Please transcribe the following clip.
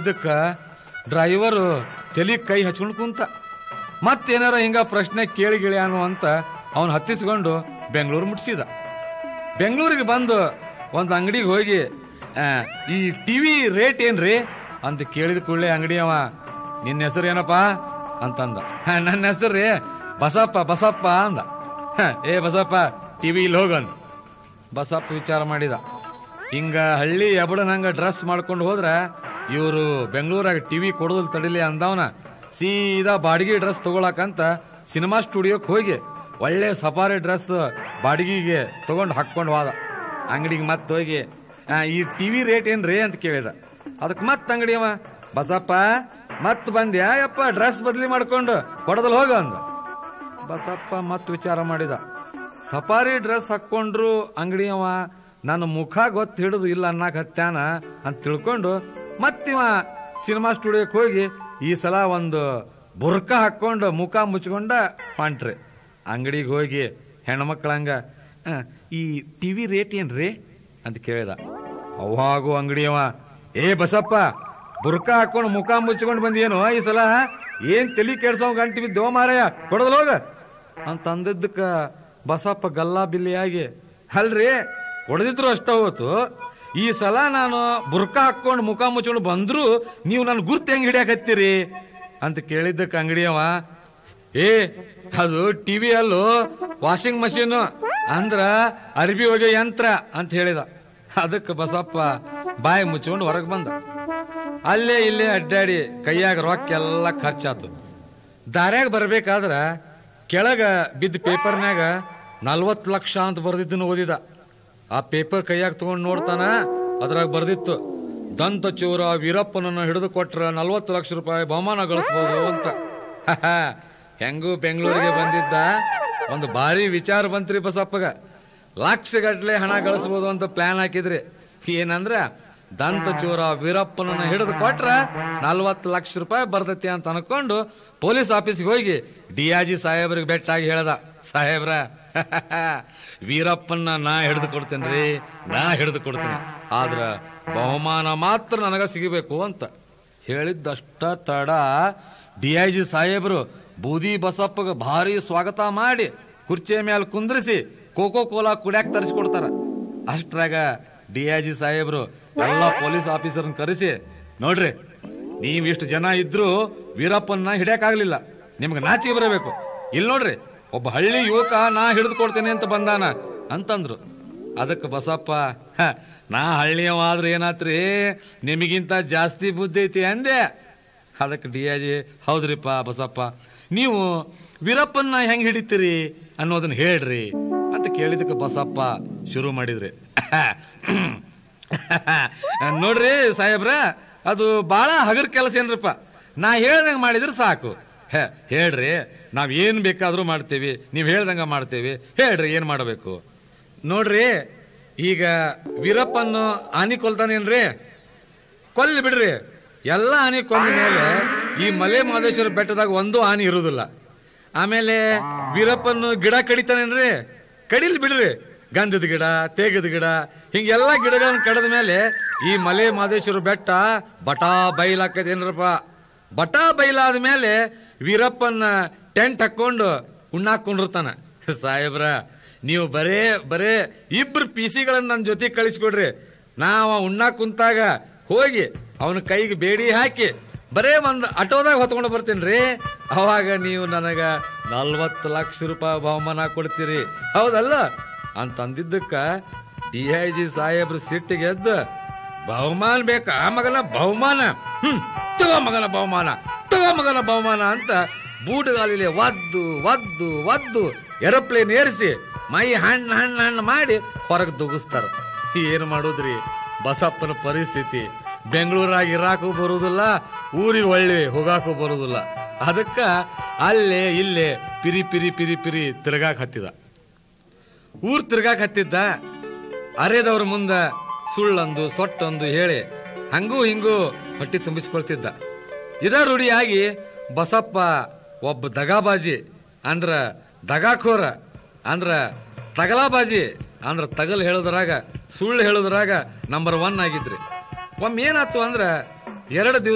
ಅಂದಿದ್ದಕ್ಕ driver ತಲಿ ಕೈ ಹಚ್ಕೊಂಡು ಕುಂತ ಮತ್ತೇನಾರ ಹಿಂಗ ಪ್ರಶ್ನೆ ಕೇಳಿ ಗಿಳಿಯಾನು ಅಂತ ಅವನು ಹತ್ತಿಸ್ಕೊಂಡು ಬೆಂಗಳೂರು ಮುಟ್ಸಿದ ಬೆಂಗಳೂರಿಗೆ ಬಂದು ಒಂದು ಅಂಗಡಿಗೆ ಹೋಗಿ ಆ, ಈ ಟಿವಿ ರೇಟ್ ಏನ್ರಿ ಅಂತ ಕೇಳಿದ ಕೂಡಲೇ ಅಂಗಡಿ ಅವ ನಿನ್ನ ಹೆಸರು ಏನಪ್ಪ ಅಂತಂದ "ಹ, ನನ್ನ ಹೆಸರು ರೀ ಬಸಪ್ಪ ಬಸಪ್ಪ ಅಂದ "ಹ, ಏ ಬಸಪ್ಪ ಟಿವಿ ಇಲ್ಲಿ ಹೋಗನ್ ಬಸಪ್ಪ ವಿಚಾರ ಮಾಡಿದ ಹಿಂಗ ಹಳ್ಳಿ ಎಬಡನಂಗ ಡ್ರೆಸ್ ಮಾಡ್ಕೊಂಡು ಹೋದ್ರ ಇವರು ಬೆಂಗಳೂರಾಗ ಟಿವಿ ಕೊಡೋದಿಲ್ಲ ತಡಿಲಿ ಅಂದವನ ಸೀದಾ ಬಾಡಿಗೆ ಡ್ರೆಸ್ ತಗೊಳಕಂತ ಸಿನಿಮಾ ಸ್ಟುಡಿಯೋಕ್ಕೆ ಹೋಗಿ ಒಳ್ಳೆ ಸಫಾರಿ ಡ್ರೆಸ್ ಬಾಡಿಗೆಗೆ ತಗೊಂಡು ಹಾಕ್ಕೊಂಡು ಹೋದ ಅಂಗಡಿಗೆ ಮತ್ತೆ ಹೋಗಿ "ಆ, ಈ ಟಿವಿ ರೇಟ್ ಏನ್ರಿ ಅಂತ ಕೇಳಿದ ಅದಕ್ಕೆ ಮತ್ತೆ ಅಂಗಡಿ ಅವ ಬಸಪ್ಪ ಮತ್ ಬಂದ್ಯಾ ಯಪ್ಪ ಡ್ರೆಸ್ ಬದಲಿ ಮಾಡ್ಕೊಂಡು ಕೊಡದಲ್ ಹೋಗ ಅಂದ ಬಸಪ್ಪ ಮತ್ ವಿಚಾರ ಮಾಡಿದ ಸಫಾರಿ ಡ್ರೆಸ್ ಹಾಕ್ಕೊಂಡ್ರು ಅಂಗಡಿ ಅವ ನನ್ನ ಮುಖ ಗೊತ್ತು ಹಿಡಿದು ಇಲ್ಲ ಅನ್ನಕ್ ಹತ್ಯಾನ ಅಂತ ತಿಳ್ಕೊಂಡು ಮತ್ತಿವ ಸಿನಿಮಾ ಸ್ಟುಡಿಯೋಕ್ಕೆ ಹೋಗಿ ಈ ಸಲ ಒಂದು ಬುರ್ಕ ಹಾಕ್ಕೊಂಡು ಮುಖ ಮುಚ್ಕೊಂಡ ಹೊಂಟ್ರಿ ಅಂಗಡಿಗೆ ಹೋಗಿ ಹೆಣ್ಮಕ್ಳಂಗ "ಆ, ಈ ಟಿವಿ ರೇಟ್ ಏನ್ರಿ ಅಂತ ಕೇಳಿದ ಅವಾಗೂ ಅಂಗಡಿಯವ ಏ ಬಸಪ್ಪ ಬುರ್ಕ ಹಾಕೊಂಡು ಮುಖ ಮುಚ್ಕೊಂಡು ಬಂದೇನು ಈ ಸಲ ಏನ್ ತಲಿ ಕೆಡ್ಸೋ ಗಂಟಿ ಬಿದ್ದೋ ಮಾರಾಯ ಕೊಡದಲ್ ಹೋಗ ಅಂತ ಅಂದಿದ್ದಕ್ಕ ಬಸಪ್ಪ ಗಲ್ಲಾ ಬಿಲ್ಲಿಯಾಗಿ ಅಲ್ರಿ ಹೊಡೆದಿದ್ರು ಅಷ್ಟ ಹೋತು ಈ ಸಲ ನಾನು ಬುರ್ಕ ಹಾಕೊಂಡು ಮುಖ ಮುಚ್ಕೊಂಡು ಬಂದ್ರು ನೀವು ನನ್ನ ಗುರ್ತು ಹೆಂಗ್ ಹಿಡಿಯಾಕತ್ತೀರಿ ಅಂತ ಕೇಳಿದ್ದಕ್ಕೆ ಅಂಗಡಿಯವ ಏ ಅದು ಟಿವಿ ಅಲ್ಲೂ ವಾಷಿಂಗ್ ಮಷೀನ್ ಅಂದ್ರ ಅರ್ಬಿ ಒಗೆ ಯಂತ್ರ ಅಂತ ಹೇಳಿದ ಅದಕ್ಕೆ ಬಸಪ್ಪ ಬಾಯಿ ಮುಚ್ಕೊಂಡು ಹೊರಗೆ ಬಂದ ಅಲ್ಲೇ ಇಲ್ಲೇ ಅಡ್ಡಾಡಿ ಕೈಯಾಗ ರೊಕ್ಕ ಎಲ್ಲ ಖರ್ಚಾತು ದಾರ್ಯಾಗ ಬರ್ಬೇಕಾದ್ರ ಕೆಳಗ ಬಿದ್ದ ಪೇಪರ್ನ್ಯಾಗ ನಲ್ವತ್ತು ಲಕ್ಷ ಅಂತ ಬರ್ದಿದ್ದನ್ನು ಓದಿದ ಆ ಪೇಪರ್ ಕೈಯಾಗ ತಗೊಂಡ್ ನೋಡ್ತಾನ ಅದ್ರಾಗ ಬರ್ದಿತ್ತು ದಂತ ಚೋರ ವೀರಪ್ಪನನ್ನ ಹಿಡಿದು ಕೊಟ್ರ ನಲ್ವತ್ತು ಲಕ್ಷ ರೂಪಾಯಿ ಬಹುಮಾನ ಗಳಿಸ್ಬೋದು ಅಂತ ಹೆಂಗೂ ಬೆಂಗಳೂರಿಗೆ ಬಂದಿದ್ದ ಒಂದು ಭಾರಿ ವಿಚಾರ ಬಂತ್ರಿ ಬಸಪ್ಪಗ ಲಕ್ಷ ಗಟ್ಲೆ ಹಣ ಗಳಿಸ್ಬೋದು ಅಂತ ಪ್ಲಾನ್ ಹಾಕಿದ್ರಿ ಏನಂದ್ರ ದಂತ ಚೋರ ವೀರಪ್ಪನನ್ನ ಹಿಡಿದು ಕೊಟ್ರ ನಲ್ವತ್ತು ಲಕ್ಷ ರೂಪಾಯಿ ಬರ್ತೈತಿ ಅಂತ ಅನ್ಕೊಂಡು ಪೊಲೀಸ್ ಆಫೀಸ್ಗೆ ಹೋಗಿ ಡಿಯಾಜಿ ಸಾಹೇಬ್ರಿಗೆ ಬೆಟ್ಟಾಗಿ ಹೇಳ್ದ ಸಾಹೇಬ್ರ ವೀರಪ್ಪನ್ನ ನಾ ಹಿಡಿದು ಕೊಡ್ತೇನ್ರಿ ನಾ ಹಿಡಿದು ಕೊಡ್ತೇನೆ ಆದ್ರ ಬಹುಮಾನ ಮಾತ್ರ ನನಗ ಸಿಗಬೇಕು ಅಂತ ಹೇಳಿದ್ದಷ್ಟ ತಡ ಡಿಐಜಿ ಸಾಹೇಬರು ಬೂದಿ ಬಸಪ್ಪಗ ಭಾರಿ ಸ್ವಾಗತ ಮಾಡಿ ಕುರ್ಚಿಯ ಮೇಲೆ ಕುಂದ್ರಿಸಿ ಕೋಕೋ ಕೋಲಾ ಕುಡ್ಯಾಕ್ ತರಿಸ್ಕೊಡ್ತಾರ ಅಷ್ಟ್ರಾಗ ಡಿಐಜಿ ಸಾಹೇಬರು ಎಲ್ಲ ಪೊಲೀಸ್ ಆಫೀಸರ್ನ ಕರೆಸಿ ನೋಡ್ರಿ ನೀವ್ ಇಷ್ಟು ಜನ ಇದ್ರು ವೀರಪ್ಪನ್ನ ಹಿಡಿಯಕ್ಕಾಗ್ಲಿಲ್ಲ ನಿಮ್ಗೆ ನಾಚಿಗೆ ಬರಬೇಕು ಇಲ್ಲಿ ನೋಡ್ರಿ ಒಬ್ಬ ಹಳ್ಳಿ ಯುವಕ ನಾ ಹಿಡಿದು ಕೊಡ್ತೇನೆ ಅಂತ ಬಂದಾನ ಅಂತಂದ್ರು ಅದಕ್ಕೆ ಬಸಪ್ಪ "ಹ, ನಾ ಹಳ್ಳಿಯವ ಆದ್ರೆ ಏನಾತ್ರಿ ನಿಮಗಿಂತ ಜಾಸ್ತಿ ಬುದ್ಧಿ ಐತಿ ಅಂದೆ ಅದಕ್ಕೆ ಡಿ ಜಿ ಹೌದ್ರಿಪ್ಪ ಬಸಪ್ಪ ನೀವು ವೀರಪ್ಪನ್ನ ಹೆಂಗ್ ಹಿಡಿತೀರಿ ಅನ್ನೋದನ್ನ ಹೇಳ್ರಿ ಅಂತ ಕೇಳಿದಕ್ಕೆ ಬಸಪ್ಪ ಶುರು ಮಾಡಿದ್ರಿ ನೋಡ್ರಿ ಸಾಹೇಬ್ರ ಅದು ಬಾಳ ಹಗರ್ ಕೆಲಸ ಏನ್ರಪ್ಪ ನಾ ಹೇಳ್ದಂಗ ಮಾಡಿದ್ರೆ ಸಾಕು ಹೇ, ಹೇಳ್ರಿ ನಾವ್ ಏನ್ ಬೇಕಾದ್ರೂ ಮಾಡ್ತೇವಿ ನೀವ್ ಹೇಳ್ದಂಗ ಮಾಡ್ತೇವಿ ಹೇಳ್ರಿ ಏನ್ ಮಾಡಬೇಕು ನೋಡ್ರಿ ಈಗ ವೀರಪ್ಪನ್ನು ಆನಿ ಕೊಲ್ತಾನೇನ್ರಿ ಕೊಲ್ಲಿ ಬಿಡ್ರಿ ಎಲ್ಲ ಆನೆ ಕೊಂದ ಮೇಲೆ ಈ ಮಲೆ ಮಹದೇಶ್ವರ ಬೆಟ್ಟದಾಗ ಒಂದು ಆನೆ ಇರುವುದಿಲ್ಲ ಆಮೇಲೆ ವೀರಪ್ಪನ್ನು ಗಿಡ ಕಡಿತಾನೇನ್ರಿ ಕಡಿಲ್ ಬಿಡ್ರಿ ಗಂಧದ ಗಿಡ ತೇಗದ ಗಿಡ ಹಿಂಗೆಲ್ಲ ಗಿಡಗಳನ್ನ ಕಡದ ಮೇಲೆ ಈ ಮಲೆ ಮಹದೇಶ್ವರ ಬೆಟ್ಟ ಬಟಾ ಬೈಲಾಕದೇನ್ರಪ್ಪ ಬಟಾ ಬೈಲಾದ ಮೇಲೆ ವೀರಪ್ಪನ ಟೆಂಟ್ ಹಾಕೊಂಡು ಉಣ್ಣಾಕೊಂಡಿರ್ತಾನ ಸಾಹೇಬ್ರ ನೀವು ಬರೇ ಬರೇ ಇಬ್ರು ಪಿಸಿಗಳನ್ನ ನನ್ನ ಜೊತೆ ಕಳಿಸ್ಕೊಡ್ರಿ ನಾವ ಉಣ್ಣಾಕ್ ಕುಂತಾಗ ಹೋಗಿ ಅವನ ಕೈಗೆ ಬೇಡಿ ಹಾಕಿ ಬರೇ ಒಂದ್ ಆಟೋದಾಗ ಹೊತ್ಕೊಂಡು ಬರ್ತೀನ್ರಿ ಅವಾಗ ನೀವು ನನಗ ನಲ್ವತ್ತು ಲಕ್ಷ ರೂಪಾಯಿ ಬಹುಮಾನ ಕೊಡ್ತೀರಿ ಹೌದಲ್ಲ ಅಂತ ಅಂದಿದ್ದಕ್ಕ ಡಿ ಐ ಜಿ ಸಾಹೇಬ್ರು ಸಿಟ್ಟಿಗೆ ಎದ್ದು ಬಹುಮಾನ ಬೇಕಾ ಮಗನ ಬಹುಮಾನ ಹ್ಮ್ ತಗೋ ಮಗನ ಬಹುಮಾನ ತಗೋ ಮಗನ ಬಹುಮಾನ ಅಂತ ಬೂಟುಗಾಲಿಲೆ ಒದ್ದು ಒದ್ದು ಒದ್ದು ಏರೋಪ್ಲೇನ್ ಏರಿಸಿ ಮೈ ಹಣ್ಣು ಹಣ್ಣು ಹಣ್ಣು ಮಾಡಿ ಹೊರಗೆ ದುಗಿಸ್ತಾರ ಏನು ಮಾಡೋದ್ರಿ ಬಸಪ್ಪನ ಪರಿಸ್ಥಿತಿ ಬೆಂಗಳೂರಾಗ ಇರಾಕು ಬರುವುದಿಲ್ಲ ಊರಿಗೆ ಒಳ್ಳೆ ಹೋಗಾಕು ಬರುವುದಿಲ್ಲ ಅದಕ್ಕ ಅಲ್ಲೇ ಇಲ್ಲೇ ಪಿರಿ ಪಿರಿ ಪಿರಿ ಪಿರಿ ತಿರ್ಗಾಕ್ ಹತ್ತಿದ ಊರ್ ತಿರ್ಗಾಕ್ ಹತ್ತಿದ್ದ ಅರೆದವ್ರ ಮುಂದ ಸುಳ್ಳೊಂದು ಸೊಟ್ಟೊಂದು ಹೇಳಿ ಹಂಗೂ ಹಿಂಗೂ ಹೊಟ್ಟಿ ತುಂಬಿಸ್ಕೊಳ್ತಿದ್ದ ಇದ ರೂಢಿಯಾಗಿ ಬಸಪ್ಪ ಒಬ್ಬ ದಗಾಬಾಜಿ ಅಂದ್ರ ದಗಾಖೋರ ಅಂದ್ರ ತಗಲಾಬಾಜಿ ಅಂದ್ರ ತಗಲ್ ಹೇಳೋದ್ರಾಗ ಸುಳ್ಳು ಹೇಳೋದ್ರಾಗ ನಂಬರ್ ಒನ್ ಆಗಿದ್ರಿ ಒಮ್ಮೆ ಏನಾತು ಅಂದ್ರ ಎರಡು ದಿವಸ